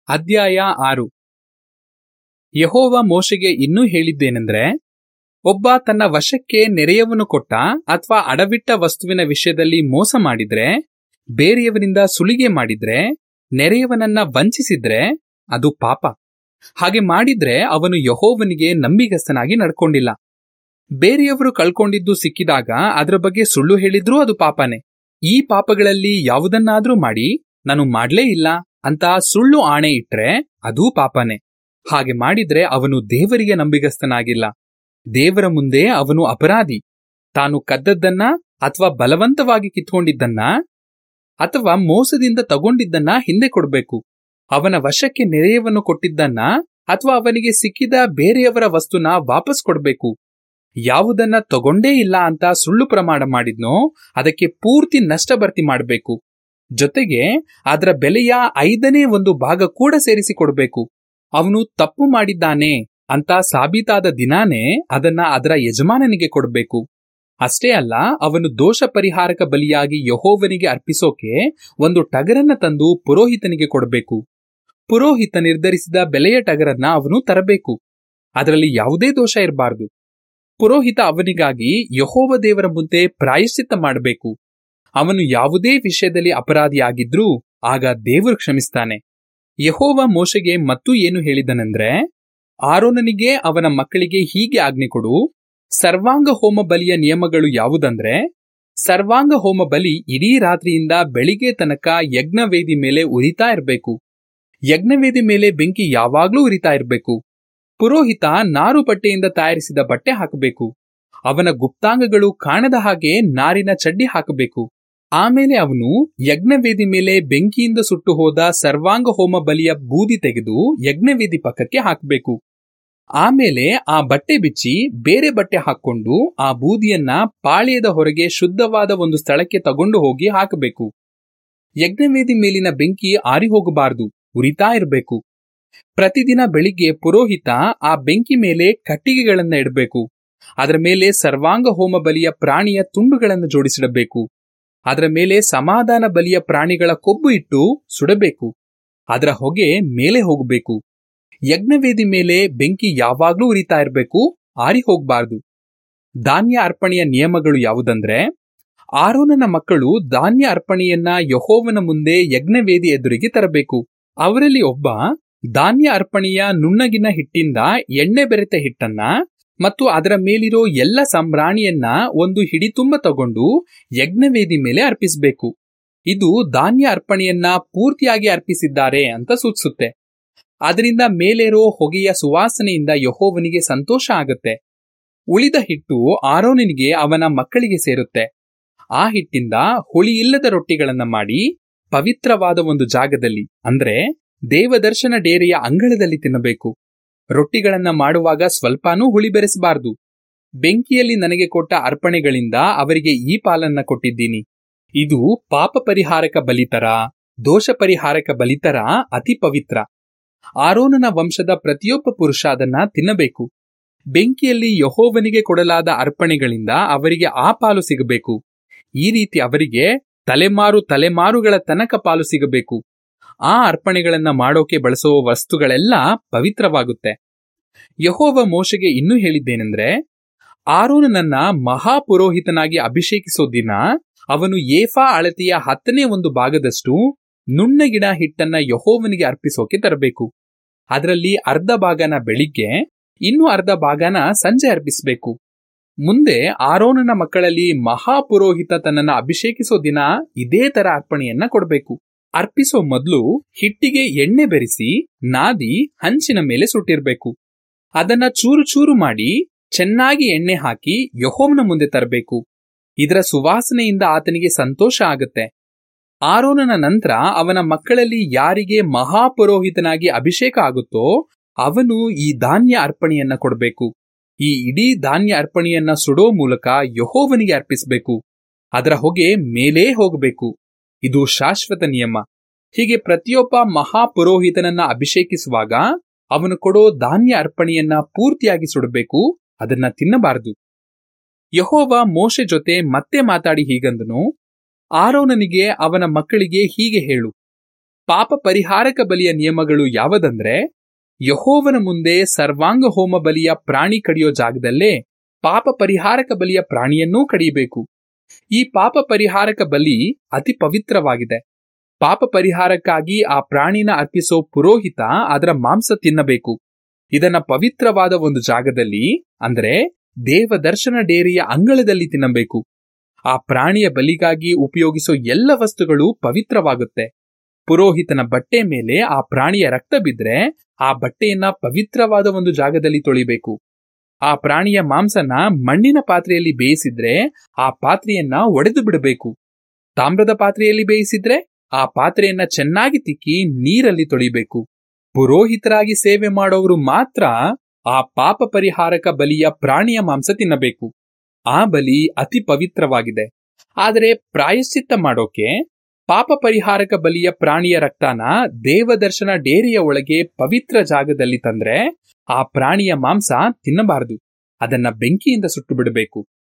ಅಧ್ಯಾಯ ಆರು ಯಹೋವ ಮೋಶೆಗೆ ಇನ್ನೂ ಹೇಳಿದ್ದೇನೆಂದ್ರೆ ಒಬ್ಬ ತನ್ನ ವಶಕ್ಕೆ ನೆರೆಯವನು ಕೊಟ್ಟ ಅಥವಾ ಅಡವಿಟ್ಟ ವಸ್ತುವಿನ ವಿಷಯದಲ್ಲಿ ಮೋಸ ಮಾಡಿದ್ರೆ ಬೇರೆಯವರಿಂದ ಸುಲಿಗೆ ಮಾಡಿದ್ರೆ ನೆರೆಯವನನ್ನ ವಂಚಿಸಿದ್ರೆ ಅದು ಪಾಪ ಹಾಗೆ ಮಾಡಿದ್ರೆ ಅವನು ಯಹೋವನಿಗೆ ನಂಬಿಗಸ್ತನಾಗಿ ನಡ್ಕೊಂಡಿಲ್ಲ ಬೇರೆಯವರು ಕಳ್ಕೊಂಡಿದ್ದು ಸಿಕ್ಕಿದಾಗ ಅದರ ಬಗ್ಗೆ ಸುಳ್ಳು ಹೇಳಿದ್ರೂ ಅದು ಪಾಪನೇ ಈ ಪಾಪಗಳಲ್ಲಿ ಯಾವುದನ್ನಾದ್ರೂ ಮಾಡಿ ನಾನು ಮಾಡ್ಲೇ ಇಲ್ಲ ಅಂತ ಸುಳ್ಳು ಆಣೆ ಇಟ್ರೆ ಅದೂ ಪಾಪನೇ ಹಾಗೆ ಮಾಡಿದ್ರೆ ಅವನು ದೇವರಿಗೆ ನಂಬಿಗಸ್ತನಾಗಿಲ್ಲ ದೇವರ ಮುಂದೆ ಅವನು ಅಪರಾಧಿ ತಾನು ಕದ್ದದ್ದನ್ನ ಅಥವಾ ಬಲವಂತವಾಗಿ ಕಿತ್ಕೊಂಡಿದ್ದನ್ನ ಅಥವಾ ಮೋಸದಿಂದ ತಗೊಂಡಿದ್ದನ್ನ ಹಿಂದೆ ಕೊಡಬೇಕು ಅವನ ವಶಕ್ಕೆ ನೆರೆಯವನ್ನು ಕೊಟ್ಟಿದ್ದನ್ನ ಅಥವಾ ಅವನಿಗೆ ಸಿಕ್ಕಿದ ಬೇರೆಯವರ ವಸ್ತುನ ವಾಪಸ್ ಕೊಡಬೇಕು ಯಾವುದನ್ನ ತಗೊಂಡೇ ಇಲ್ಲ ಅಂತ ಸುಳ್ಳು ಪ್ರಮಾಣ ಮಾಡಿದ್ನೋ ಅದಕ್ಕೆ ಪೂರ್ತಿ ನಷ್ಟ ಭರ್ತಿ ಮಾಡಬೇಕು ಜೊತೆಗೆ ಅದರ ಬೆಲೆಯ ಐದನೇ ಒಂದು ಭಾಗ ಕೂಡ ಸೇರಿಸಿ ಕೊಡಬೇಕು ಅವನು ತಪ್ಪು ಮಾಡಿದ್ದಾನೆ ಅಂತ ಸಾಬೀತಾದ ದಿನಾನೇ ಅದನ್ನ ಅದರ ಯಜಮಾನನಿಗೆ ಕೊಡಬೇಕು ಅಷ್ಟೇ ಅಲ್ಲ ಅವನು ದೋಷ ಪರಿಹಾರಕ ಬಲಿಯಾಗಿ ಯಹೋವನಿಗೆ ಅರ್ಪಿಸೋಕೆ ಒಂದು ಟಗರನ್ನ ತಂದು ಪುರೋಹಿತನಿಗೆ ಕೊಡಬೇಕು ಪುರೋಹಿತ ನಿರ್ಧರಿಸಿದ ಬೆಲೆಯ ಟಗರನ್ನ ಅವನು ತರಬೇಕು ಅದರಲ್ಲಿ ಯಾವುದೇ ದೋಷ ಇರಬಾರದು ಪುರೋಹಿತ ಅವನಿಗಾಗಿ ಯಹೋವ ದೇವರ ಮುಂದೆ ಪ್ರಾಯಶ್ಚಿತ್ತ ಮಾಡಬೇಕು ಅವನು ಯಾವುದೇ ವಿಷಯದಲ್ಲಿ ಅಪರಾಧಿಯಾಗಿದ್ರೂ ಆಗ ದೇವರು ಕ್ಷಮಿಸ್ತಾನೆ ಯಹೋವ ಮೋಶೆಗೆ ಮತ್ತೂ ಏನು ಹೇಳಿದನೆಂದ್ರೆ ಆರೋನನಿಗೆ ಅವನ ಮಕ್ಕಳಿಗೆ ಹೀಗೆ ಆಜ್ಞೆ ಕೊಡು ಸರ್ವಾಂಗ ಹೋಮ ಬಲಿಯ ನಿಯಮಗಳು ಯಾವುದಂದ್ರೆ ಸರ್ವಾಂಗ ಹೋಮ ಬಲಿ ಇಡೀ ರಾತ್ರಿಯಿಂದ ಬೆಳಿಗ್ಗೆ ತನಕ ಯಜ್ಞವೇದಿ ಮೇಲೆ ಉರಿತಾ ಇರಬೇಕು ಯಜ್ಞವೇದಿ ಮೇಲೆ ಬೆಂಕಿ ಯಾವಾಗ್ಲೂ ಉರಿತಾ ಇರಬೇಕು ಪುರೋಹಿತ ನಾರು ಬಟ್ಟೆಯಿಂದ ತಯಾರಿಸಿದ ಬಟ್ಟೆ ಹಾಕಬೇಕು ಅವನ ಗುಪ್ತಾಂಗಗಳು ಕಾಣದ ಹಾಗೆ ನಾರಿನ ಚಡ್ಡಿ ಹಾಕಬೇಕು ಆಮೇಲೆ ಅವನು ಯಜ್ಞವೇದಿ ಮೇಲೆ ಬೆಂಕಿಯಿಂದ ಸುಟ್ಟು ಹೋದ ಸರ್ವಾಂಗ ಹೋಮ ಬಲಿಯ ಬೂದಿ ತೆಗೆದು ಯಜ್ಞವೇದಿ ಪಕ್ಕಕ್ಕೆ ಹಾಕಬೇಕು ಆಮೇಲೆ ಆ ಬಟ್ಟೆ ಬಿಚ್ಚಿ ಬೇರೆ ಬಟ್ಟೆ ಹಾಕೊಂಡು ಆ ಬೂದಿಯನ್ನ ಪಾಳ್ಯದ ಹೊರಗೆ ಶುದ್ಧವಾದ ಒಂದು ಸ್ಥಳಕ್ಕೆ ತಗೊಂಡು ಹೋಗಿ ಹಾಕಬೇಕು ಯಜ್ಞವೇದಿ ಮೇಲಿನ ಬೆಂಕಿ ಆರಿ ಹೋಗಬಾರದು ಉರಿತಾ ಇರಬೇಕು ಪ್ರತಿದಿನ ಬೆಳಿಗ್ಗೆ ಪುರೋಹಿತ ಆ ಬೆಂಕಿ ಮೇಲೆ ಕಟ್ಟಿಗೆಗಳನ್ನ ಇಡಬೇಕು ಅದರ ಮೇಲೆ ಸರ್ವಾಂಗ ಹೋಮ ಬಲಿಯ ಪ್ರಾಣಿಯ ತುಂಡುಗಳನ್ನು ಜೋಡಿಸಿಡಬೇಕು ಅದರ ಮೇಲೆ ಸಮಾಧಾನ ಬಲಿಯ ಪ್ರಾಣಿಗಳ ಕೊಬ್ಬು ಇಟ್ಟು ಸುಡಬೇಕು ಅದರ ಹೊಗೆ ಮೇಲೆ ಹೋಗಬೇಕು ಯಜ್ಞವೇದಿ ಮೇಲೆ ಬೆಂಕಿ ಯಾವಾಗ್ಲೂ ಉರಿತಾ ಇರಬೇಕು ಆರಿ ಹೋಗಬಾರದು ಧಾನ್ಯ ಅರ್ಪಣೆಯ ನಿಯಮಗಳು ಯಾವುದಂದ್ರೆ ಆರೋನನ ಮಕ್ಕಳು ಧಾನ್ಯ ಅರ್ಪಣೆಯನ್ನ ಯಹೋವನ ಮುಂದೆ ಯಜ್ಞವೇದಿ ಎದುರಿಗೆ ತರಬೇಕು ಅವರಲ್ಲಿ ಒಬ್ಬ ಧಾನ್ಯ ಅರ್ಪಣೆಯ ನುಣ್ಣಗಿನ ಹಿಟ್ಟಿಂದ ಎಣ್ಣೆ ಬೆರೆತ ಹಿಟ್ಟನ್ನ ಮತ್ತು ಅದರ ಮೇಲಿರೋ ಎಲ್ಲ ಸಂಬ್ರಾಣಿಯನ್ನ ಒಂದು ಹಿಡಿ ತುಂಬ ತಗೊಂಡು ಯಜ್ಞವೇದಿ ಮೇಲೆ ಅರ್ಪಿಸಬೇಕು ಇದು ಧಾನ್ಯ ಅರ್ಪಣೆಯನ್ನ ಪೂರ್ತಿಯಾಗಿ ಅರ್ಪಿಸಿದ್ದಾರೆ ಅಂತ ಸೂಚಿಸುತ್ತೆ ಅದರಿಂದ ಮೇಲೇರೋ ಹೊಗೆಯ ಸುವಾಸನೆಯಿಂದ ಯಹೋವನಿಗೆ ಸಂತೋಷ ಆಗುತ್ತೆ ಉಳಿದ ಹಿಟ್ಟು ಆರೋನಿಗೆ ಅವನ ಮಕ್ಕಳಿಗೆ ಸೇರುತ್ತೆ ಆ ಹಿಟ್ಟಿಂದ ಹುಳಿಯಿಲ್ಲದ ರೊಟ್ಟಿಗಳನ್ನ ಮಾಡಿ ಪವಿತ್ರವಾದ ಒಂದು ಜಾಗದಲ್ಲಿ ಅಂದ್ರೆ ದೇವದರ್ಶನ ಡೇರೆಯ ಅಂಗಳದಲ್ಲಿ ತಿನ್ನಬೇಕು ರೊಟ್ಟಿಗಳನ್ನ ಮಾಡುವಾಗ ಸ್ವಲ್ಪನೂ ಹುಳಿ ಬೆರೆಸಬಾರದು ಬೆಂಕಿಯಲ್ಲಿ ನನಗೆ ಕೊಟ್ಟ ಅರ್ಪಣೆಗಳಿಂದ ಅವರಿಗೆ ಈ ಪಾಲನ್ನ ಕೊಟ್ಟಿದ್ದೀನಿ ಇದು ಪಾಪ ಪರಿಹಾರಕ ಬಲಿತರ ದೋಷ ಪರಿಹಾರಕ ಬಲಿತರ ಅತಿ ಪವಿತ್ರ ಆರೋನನ ವಂಶದ ಪ್ರತಿಯೊಬ್ಬ ಪುರುಷ ಅದನ್ನ ತಿನ್ನಬೇಕು ಬೆಂಕಿಯಲ್ಲಿ ಯಹೋವನಿಗೆ ಕೊಡಲಾದ ಅರ್ಪಣೆಗಳಿಂದ ಅವರಿಗೆ ಆ ಪಾಲು ಸಿಗಬೇಕು ಈ ರೀತಿ ಅವರಿಗೆ ತಲೆಮಾರು ತಲೆಮಾರುಗಳ ತನಕ ಪಾಲು ಸಿಗಬೇಕು ಆ ಅರ್ಪಣೆಗಳನ್ನ ಮಾಡೋಕೆ ಬಳಸುವ ವಸ್ತುಗಳೆಲ್ಲ ಪವಿತ್ರವಾಗುತ್ತೆ ಯಹೋವ ಮೋಶೆಗೆ ಇನ್ನೂ ಹೇಳಿದ್ದೇನೆಂದ್ರೆ ಆರೋನನನ್ನ ಮಹಾಪುರೋಹಿತನಾಗಿ ಅಭಿಷೇಕಿಸೋ ದಿನ ಅವನು ಏಫಾ ಅಳತೆಯ ಹತ್ತನೇ ಒಂದು ಭಾಗದಷ್ಟು ನುಣ್ಣಗಿಡ ಹಿಟ್ಟನ್ನ ಯಹೋವನಿಗೆ ಅರ್ಪಿಸೋಕೆ ತರಬೇಕು ಅದರಲ್ಲಿ ಅರ್ಧ ಭಾಗನ ಬೆಳಿಗ್ಗೆ ಇನ್ನು ಅರ್ಧ ಭಾಗನ ಸಂಜೆ ಅರ್ಪಿಸಬೇಕು ಮುಂದೆ ಆರೋನನ ಮಕ್ಕಳಲ್ಲಿ ಮಹಾಪುರೋಹಿತ ತನ್ನನ್ನ ಅಭಿಷೇಕಿಸೋ ದಿನ ಇದೇ ತರ ಅರ್ಪಣೆಯನ್ನ ಕೊಡಬೇಕು ಅರ್ಪಿಸೋ ಮೊದಲು ಹಿಟ್ಟಿಗೆ ಎಣ್ಣೆ ಬೆರೆಸಿ ನಾದಿ ಹಂಚಿನ ಮೇಲೆ ಸುಟ್ಟಿರ್ಬೇಕು ಅದನ್ನ ಚೂರು ಚೂರು ಮಾಡಿ ಚೆನ್ನಾಗಿ ಎಣ್ಣೆ ಹಾಕಿ ಯಹೋವನ ಮುಂದೆ ತರಬೇಕು ಇದರ ಸುವಾಸನೆಯಿಂದ ಆತನಿಗೆ ಸಂತೋಷ ಆಗುತ್ತೆ ಆರೋನನ ನಂತರ ಅವನ ಮಕ್ಕಳಲ್ಲಿ ಯಾರಿಗೆ ಮಹಾಪುರೋಹಿತನಾಗಿ ಅಭಿಷೇಕ ಆಗುತ್ತೋ ಅವನು ಈ ಧಾನ್ಯ ಅರ್ಪಣೆಯನ್ನ ಕೊಡಬೇಕು ಈ ಇಡೀ ಧಾನ್ಯ ಅರ್ಪಣೆಯನ್ನ ಸುಡೋ ಮೂಲಕ ಯಹೋವನಿಗೆ ಅರ್ಪಿಸಬೇಕು ಅದರ ಹೊಗೆ ಮೇಲೇ ಹೋಗಬೇಕು ಇದು ಶಾಶ್ವತ ನಿಯಮ ಹೀಗೆ ಪ್ರತಿಯೊಬ್ಬ ಮಹಾಪುರೋಹಿತನನ್ನ ಅಭಿಷೇಕಿಸುವಾಗ ಅವನು ಕೊಡೋ ಧಾನ್ಯ ಅರ್ಪಣೆಯನ್ನ ಪೂರ್ತಿಯಾಗಿ ಸುಡಬೇಕು ಅದನ್ನ ತಿನ್ನಬಾರದು ಯಹೋವ ಮೋಶೆ ಜೊತೆ ಮತ್ತೆ ಮಾತಾಡಿ ಹೀಗಂದನು ಆರೋನನಿಗೆ ಅವನ ಮಕ್ಕಳಿಗೆ ಹೀಗೆ ಹೇಳು ಪಾಪ ಪರಿಹಾರಕ ಬಲಿಯ ನಿಯಮಗಳು ಯಾವುದಂದ್ರೆ ಯಹೋವನ ಮುಂದೆ ಸರ್ವಾಂಗ ಹೋಮ ಬಲಿಯ ಪ್ರಾಣಿ ಕಡಿಯೋ ಜಾಗದಲ್ಲೇ ಪಾಪ ಪರಿಹಾರಕ ಬಲಿಯ ಪ್ರಾಣಿಯನ್ನೂ ಕಡಿಯಬೇಕು ಈ ಪಾಪ ಪರಿಹಾರಕ ಬಲಿ ಅತಿ ಪವಿತ್ರವಾಗಿದೆ ಪಾಪ ಪರಿಹಾರಕ್ಕಾಗಿ ಆ ಪ್ರಾಣಿನ ಅರ್ಪಿಸೋ ಪುರೋಹಿತ ಅದರ ಮಾಂಸ ತಿನ್ನಬೇಕು ಇದನ್ನ ಪವಿತ್ರವಾದ ಒಂದು ಜಾಗದಲ್ಲಿ ಅಂದ್ರೆ ದೇವದರ್ಶನ ಡೇರಿಯ ಅಂಗಳದಲ್ಲಿ ತಿನ್ನಬೇಕು ಆ ಪ್ರಾಣಿಯ ಬಲಿಗಾಗಿ ಉಪಯೋಗಿಸೋ ಎಲ್ಲ ವಸ್ತುಗಳು ಪವಿತ್ರವಾಗುತ್ತೆ ಪುರೋಹಿತನ ಬಟ್ಟೆ ಮೇಲೆ ಆ ಪ್ರಾಣಿಯ ರಕ್ತ ಬಿದ್ರೆ ಆ ಬಟ್ಟೆಯನ್ನ ಪವಿತ್ರವಾದ ಒಂದು ಜಾಗದಲ್ಲಿ ತೊಳಿಬೇಕು ಆ ಪ್ರಾಣಿಯ ಮಾಂಸನ ಮಣ್ಣಿನ ಪಾತ್ರೆಯಲ್ಲಿ ಬೇಯಿಸಿದ್ರೆ ಆ ಪಾತ್ರೆಯನ್ನ ಒಡೆದು ಬಿಡಬೇಕು ತಾಮ್ರದ ಪಾತ್ರೆಯಲ್ಲಿ ಬೇಯಿಸಿದ್ರೆ ಆ ಪಾತ್ರೆಯನ್ನ ಚೆನ್ನಾಗಿ ತಿಕ್ಕಿ ನೀರಲ್ಲಿ ತೊಳಿಬೇಕು ಪುರೋಹಿತರಾಗಿ ಸೇವೆ ಮಾಡೋರು ಮಾತ್ರ ಆ ಪಾಪ ಪರಿಹಾರಕ ಬಲಿಯ ಪ್ರಾಣಿಯ ಮಾಂಸ ತಿನ್ನಬೇಕು ಆ ಬಲಿ ಅತಿ ಪವಿತ್ರವಾಗಿದೆ ಆದರೆ ಪ್ರಾಯಶ್ಚಿತ್ತ ಮಾಡೋಕೆ ಪಾಪ ಪರಿಹಾರಕ ಬಲಿಯ ಪ್ರಾಣಿಯ ರಕ್ತನ ದೇವದರ್ಶನ ಡೇರಿಯ ಒಳಗೆ ಪವಿತ್ರ ಜಾಗದಲ್ಲಿ ತಂದ್ರೆ ಆ ಪ್ರಾಣಿಯ ಮಾಂಸ ತಿನ್ನಬಾರದು ಅದನ್ನ ಬೆಂಕಿಯಿಂದ ಸುಟ್ಟು ಬಿಡಬೇಕು